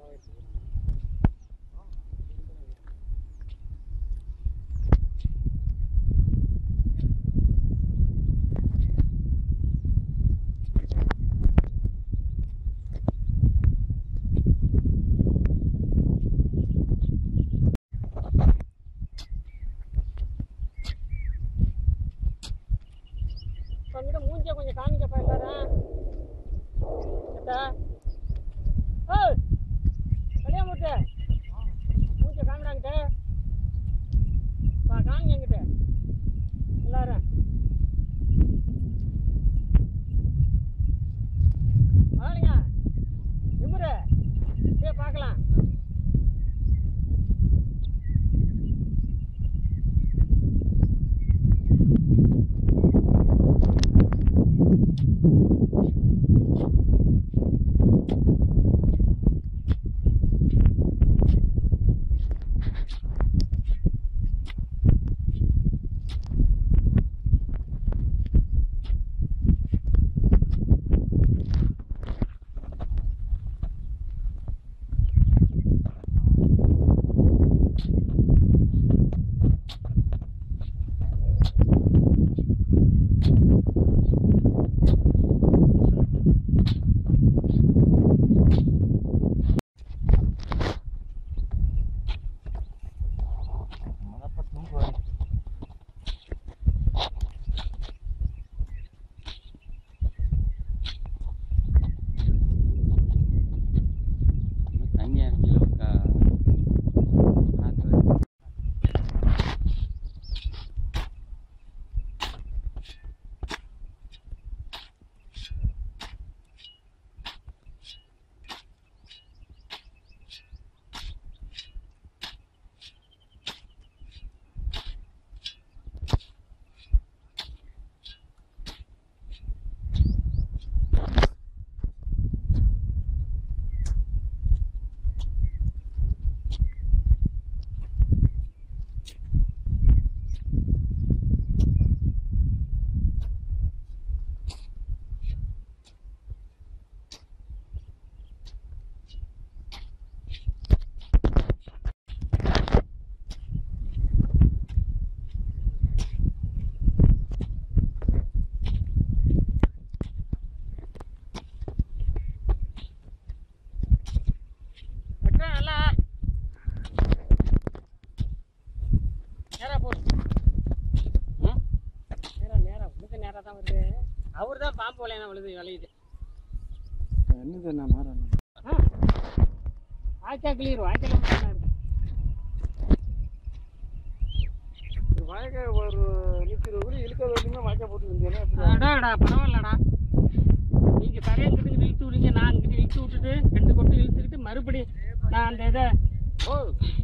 கொஞ்சம் மூஞ்சிய கொஞ்சம் காமிக்கப்பா எல்லாரும் கேட்டா ஏய் கல்யாணம் மூஞ்ச காமிடாங்கிட்ட பா காமிங்க என்கிட்ட எல்லாரும் வாருங்க நிமிரு போய் பார்க்கலாம் தண்ணியா இருக்கீங்களா காற்று வருது. வெட்டுறேன் நல்லா நேரா போ ம்? நேரா நேரா உனக்கு நேரா தான் வருது அவர் தான் பாம்பு வலையான விழுது விளையுது என்னது என்ன மாறணும் ஆ வாய்க்கா கிளியர் வாய்க்கால மட்டும் இருக்கு வாய்க்கால் ஒரு நூற்றி இருபது கூட இழுக்காத வரைக்குமே வாய்க்கால் போட்டு இருந்தேன் அடாடா பரவாயில்லடா நீங்க தரையை இங்கிட்டு இழுத்து விடுங்க நான் இங்கிட்டு இழுத்து விட்டுட்டு ரெண்டு கொட்டு இழுத்துக்கிட்டு மறுபடியும் நான் அந்த இதை ஓ